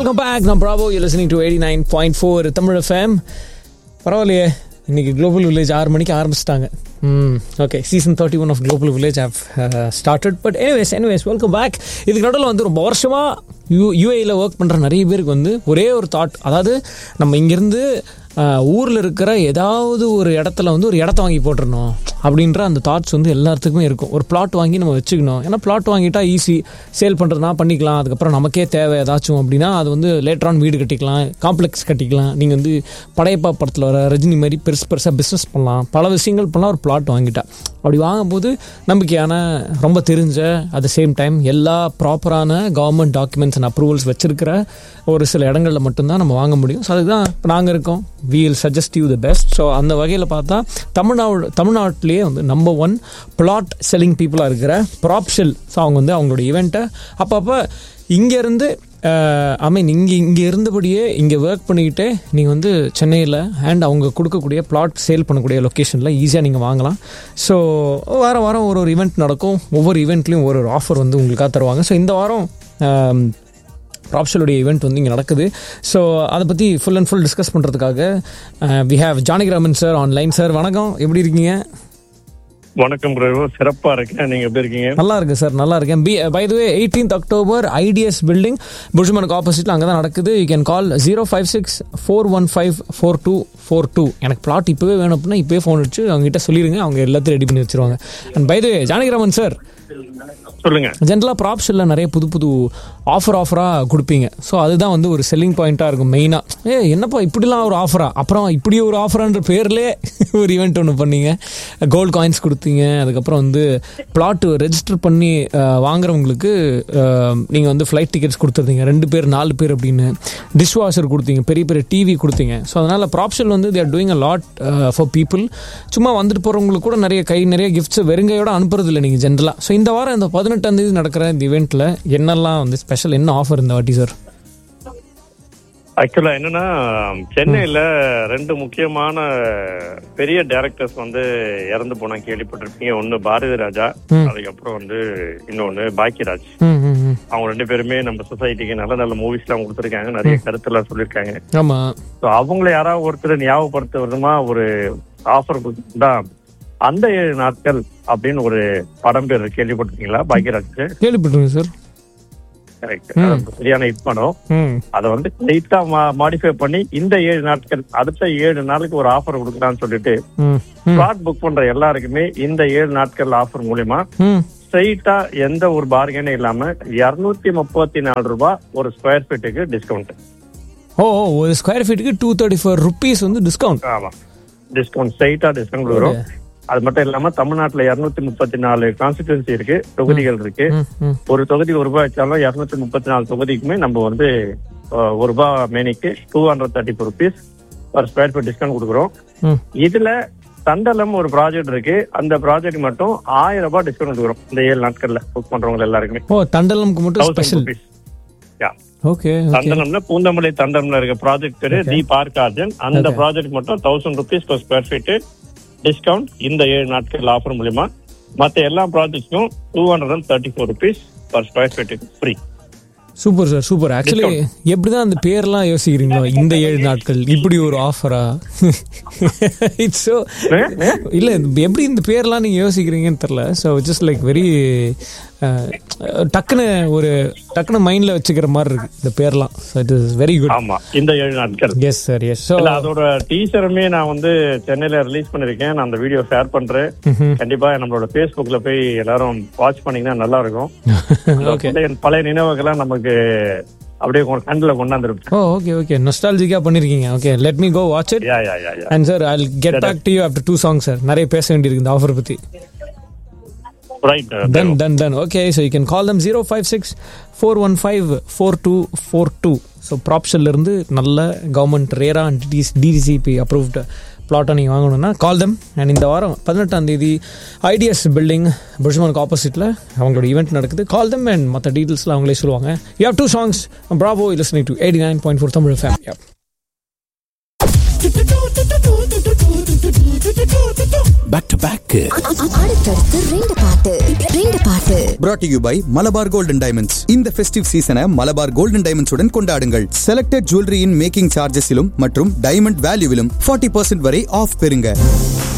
Welcome back நான் ப்ராபோ you listening to eighty nine point four Tamil FM பரவாயில்லையே இன்னைக்கு குளோபல் வில்லேஜ் ஆறு மணிக்கு ஆரம்பிச்சிட்டாங்க hmm okay season thirty one of global village has started but anyways anyways welcome back இதுக்கு நடுவில் வந்து ரொம்ப வருஷமாக யூ யூஏயில் ஒர்க் பண்ணுற நிறைய பேருக்கு வந்து ஒரே ஒரு தாட் அதாவது நம்ம இங்கேருந்து ஊரில் இருக்கிற ஏதாவது ஒரு இடத்துல வந்து ஒரு இடத்த வாங்கி போட்டுருணும் அப்படின்ற அந்த தாட்ஸ் வந்து எல்லாத்துக்குமே இருக்கும் ஒரு பிளாட் வாங்கி நம்ம வச்சுக்கணும் ஏன்னா பிளாட் வாங்கிட்டா ஈஸி சேல் பண்ணுறதுனா பண்ணிக்கலாம் அதுக்கப்புறம் நமக்கே தேவை ஏதாச்சும் அப்படின்னா அது வந்து லேட்டரான் வீடு கட்டிக்கலாம் காம்ப்ளெக்ஸ் கட்டிக்கலாம் நீங்கள் வந்து படையப்பா படத்தில் வர ரஜினி மாதிரி பெருசு பெருசாக பிஸ்னஸ் பண்ணலாம் பல விஷயங்கள் பண்ணலாம் ஒரு பிளாட் வாங்கிட்டா அப்படி வாங்கும்போது நம்பிக்கையான ரொம்ப தெரிஞ்ச அட் த சேம் டைம் எல்லா ப்ராப்பரான கவர்மெண்ட் டாக்குமெண்ட்ஸ் அண்ட் அப்ரூவல்ஸ் வச்சிருக்கிற ஒரு சில இடங்களில் மட்டும்தான் நம்ம வாங்க முடியும் ஸோ அதுதான் இப்போ நாங்கள் இருக்கோம் we'll suggest you the best so அந்த வகையில் பார்த்தா தமிழ்நாடு தமிழ்நாட்டிலேயே வந்து நம்பர் ஒன் பிளாட் செல்லிங் பீப்புளாக இருக்கிற ப்ராப்ஷெல் ஸோ அவங்க வந்து அவங்களோட இவெண்ட்டை அப்பப்போ இங்கேருந்து ஐ மீன் இங்கே இங்கே இருந்தபடியே இங்கே ஒர்க் பண்ணிக்கிட்டே நீங்கள் வந்து சென்னையில் அண்ட் அவங்க கொடுக்கக்கூடிய பிளாட் சேல் பண்ணக்கூடிய லொக்கேஷனில் ஈஸியாக நீங்கள் வாங்கலாம் ஸோ வாரம் வாரம் ஒரு ஒரு ஈவெண்ட் நடக்கும் ஒவ்வொரு ஈவெண்ட்லேயும் ஒரு ஒரு ஆஃபர் வந்து உங்களுக்காக தருவாங்க ஸோ இந்த வாரம் ப்ராப்ஷலுடைய ஈவெண்ட் வந்து இங்கே நடக்குது ஸோ அதை பற்றி ஃபுல் அண்ட் ஃபுல் டிஸ்கஸ் பண்ணுறதுக்காக we have Janakiraman sir online sir வணக்கம் எப்படி இருக்கீங்க வணக்கம் பிரபு சிறப்பா இருக்கேன் நீங்க எப்படி இருக்கீங்க நல்லா இருக்கு சார் நல்லா இருக்கேன் பி by way eighteenth October ITS building புஷ்மனுக்கு ஆப்போசிட்ல அங்கே தான் நடக்குது you can call zero five six four one five four two four two எனக்கு பிளாட் இப்போவே வேணும் அப்படின்னா இப்போவே ஃபோன் வச்சு அவங்க கிட்ட சொல்லிடுங்க அவங்க எல்லாத்தையும் ரெடி பண்ணி வச்சிருவாங்க and by way Janakiraman sir சொல்லுங்க ஜென்ரலாக ப்ராப்ஷனில் நிறைய புது புது ஆஃபர் ஆஃபராக கொடுப்பீங்க ஸோ அதுதான் வந்து ஒரு செல்லிங் பாயிண்ட்டாக இருக்கும் மெயினாக ஏ என்னப்பா இப்படிலாம் ஒரு ஆஃபரா அப்புறம் இப்படி ஒரு ஆஃபரான்ற பேர்லேயே ஒரு ஈவெண்ட் ஒன்று பண்ணீங்க கோல்டு காயின்ஸ் கொடுத்தீங்க அதுக்கப்புறம் வந்து பிளாட் ரெஜிஸ்டர் பண்ணி வாங்குறவங்களுக்கு நீங்கள் வந்து ஃப்ளைட் டிக்கெட்ஸ் கொடுத்துருந்தீங்க ரெண்டு பேர் நாலு பேர் அப்படின்னு டிஷ் வாஷர் கொடுத்தீங்க பெரிய பெரிய டிவி கொடுத்தீங்க ஸோ அதனால் ப்ராப்ஷன் வந்து they're doing a lot for people சும்மா வந்துட்டு போகிறவங்களுக்கு கூட நிறைய கை நிறைய கிஃப்ட்ஸ் வெறுங்கையோட அனுப்புறது இல்லை நீங்கள் ஜென்ரலாக ஸோ இந்த வாரம் இந்த பதினெட்டாம் தேதி நடக்கிற இந்த இவெண்ட்டில் என்னெல்லாம் வந்து ஸ்பெஷல் என்ன ஆஃபர் இந்த வாட்டி சார் ஆக்சுவலா என்னன்னா சென்னையில ரெண்டு முக்கியமான பெரிய டைரக்டர்ஸ் வந்து இறந்து போனா கேள்விப்பட்டிருப்பீங்க ஒன்னு பாரதி ராஜா அதுக்கப்புறம் வந்து இன்னொன்னு பாக்கியராஜ் அவங்க ரெண்டு பேருமே நம்ம சொசைட்டிக்கு நல்ல நல்ல மூவிஸ் எல்லாம் கொடுத்துருக்காங்க நிறைய கருத்தெல்லாம் சொல்லியிருக்காங்க ஆமாம் ஸோ அவங்கள யாராவது ஒருத்தர் ஞாபகப்படுத்த விதமா ஒரு ஆஃபர் தான் அந்த ஏழு நாட்கள் அப்படின்னு ஒரு படம் பேர் கேள்விப்பட்டிருக்கீங்களா பாக்கியராஜ் கேள்விப்பட்டிருங்க சார் கரெக்ட் சரியான ஹிட் படம் ம் அதை வந்து லைட்டா மாடிஃபை பண்ணி இந்த ஏழு நாட்கள் அடுத்த ஏழு நாளுக்கு ஒரு ஆஃபர் கொடுக்கலாம்னு சொல்லிட்டு ம் ஸ்லாட் புக் பண்ற எல்லாருக்குமே இந்த ஏழு நாட்கள் ஆஃபர் மூலியமா ம் ஸ்ட்ரைட்டா எந்த ஒரு பார்கனும் இல்லாம இருநூத்தி முப்பத்தி நாலு ரூபாய் ஒரு ஸ்கொயர் ஃபீட்டுக்கு டிஸ்கவுண்ட் ஓ ஓ, ஒரு ஸ்கொயர் ஃபீட்டுக்கு டூ தேர்ட்டி ஃபோர் ருபீஸ் வந்து டிஸ்கவுண்ட் ஆமா டிஸ்கவுண்ட் ஸ்ட்ரைட்டா டிஸ்கவுண்ட் கொடுக்குறோம் அது மட்டும் இல்லாம தமிழ்நாட்டுல இருநூத்தி முப்பத்தி நாலு கான்ஸ்டிடுவன்சி இருக்கு தொகுதிகள் இருக்கு ம் ம் ஒரு தொகுதி ஒரு ரூபாய் வச்சாலும் இருநூத்தி முப்பத்தி நாலு தொகுதிக்குமே நம்ம வந்து அஹ், ஒரு ரூபாய் மேனிக்கு two hundred thirty four rupees ஒரு ஸ்கொயர் ஃபீட் டிஸ்கவுண்ட் கொடுக்குறோம் ம் இதுல தண்டலம் ஒரு ப்ராஜெக்ட் இருக்கு அந்த ப்ராஜெக்ட் மட்டும் ஆயிரம் ரூபாய் டிஸ்கவுண்ட் கொடுக்குறோம் இந்த ஏழு நாட்கள்ல புக் பண்றவங்க எல்லாருக்குமே ஓ தண்டலம்க்கு மட்டும் thousand special rupees yeah okay okay தண்டலம்ல பூந்தமல்லி தண்டலம்ல இருக்க ப்ராஜெக்ட் பேரு தி பார்க் ஆர்ஜன் அந்த Okay. ப்ராஜெக்ட் மட்டும் thousand rupees per square feet discount இந்த ஏழு நாட்கள் ஆஃபர் மூலியமா மத்த எல்லா ப்ராஜெக்ட்ஸ்க்கும் two hundred and thirty four rupees per square ஃபீட்டுக்கு free super sir super actually எப்படிதான் அந்த பேர்லாம் யோசிக்கிறீங்களோ இந்த ஏழு நாட்கள் இப்படி ஒரு ஆஃபரா இட்ஸ் ஸோ இல்ல இது எப்படி இந்த பேர்லாம் நீங்க யோசிக்கிறீங்கன்னு தெரியல ஸோ ஜஸ்ட் லைக் வெரி டக்குன்னு ஒரு டக்குன்னு மைண்ட்ல வச்சுக்கிற மாதிரி இருக்கு இந்த பேர்லாம் so it is very good ஆமா இந்த ஏழு நாட்கள் எஸ் சார் எஸ் ஸோ இல்ல அதோட டீசருமே நான் வந்து சென்னையில ரிலீஸ் பண்ணிருக்கேன் நான் அந்த வீடியோ ஷேர் பண்றேன் கண்டிப்பா நம்மளோட Facebookல போய் எல்லாரும் வாட்ச் பண்ணீங்கன்னா நல்லா இருக்கும் ஓகே பழைய- பழைய நினைவுகள்லாம் நமக்கு அப்படியே கொண்டு- கண்ணுல கொண்டாந்துருப்பேன் ஓ ஓகே ஓகே நொஸ்டாலஜிக்காக பண்ணிருக்கீங்க okay let me go watch it yeah yeah yeah yeah and sir I get back to you after two song sir நிறைய பேச வேண்டியிருக்கு இந்த ஆஃபர் பத்தி right done done done okay so you can call them zero five six four one five four two four two so ப்ராப்ஷன்லேருந்து நல்ல government ரேரா and DTC DTCP approved பிளாட்டை நீங்கள் வாங்கணும்னா கால் தம் அண்ட் இந்த வாரம் பதினெட்டாம் தேதி ஐடிஎஸ் பில்டிங் புஷ்மனுக்கு ஆப்போசிட்டில் அவங்களோட ஈவெண்ட் நடக்குது கால் தம் அண்ட் மற்ற டீட்டெயில்ஸ்லாம் அவங்களே சொல்லுவாங்க you have two songs bravo listening to eighty nine point four Tamil fame back to back அடுத்தடுத்து ரெண்டு பாட்டு ரெண்டு பாட்டு brought to you by Malabar golden diamonds இந்த ஃபெஸ்டிவ் சீசனை மலபார் கோல்டன் டைமண்ட்ஸ் உடன் கொண்டாடுங்கள் செலக்டட் ஜுவல்லரியின் மேக்கிங் சார்ஜஸிலும் மற்றும் டைமண்ட் வேல்யூவிலும் 40% வரை ஆஃப் பெறுங்க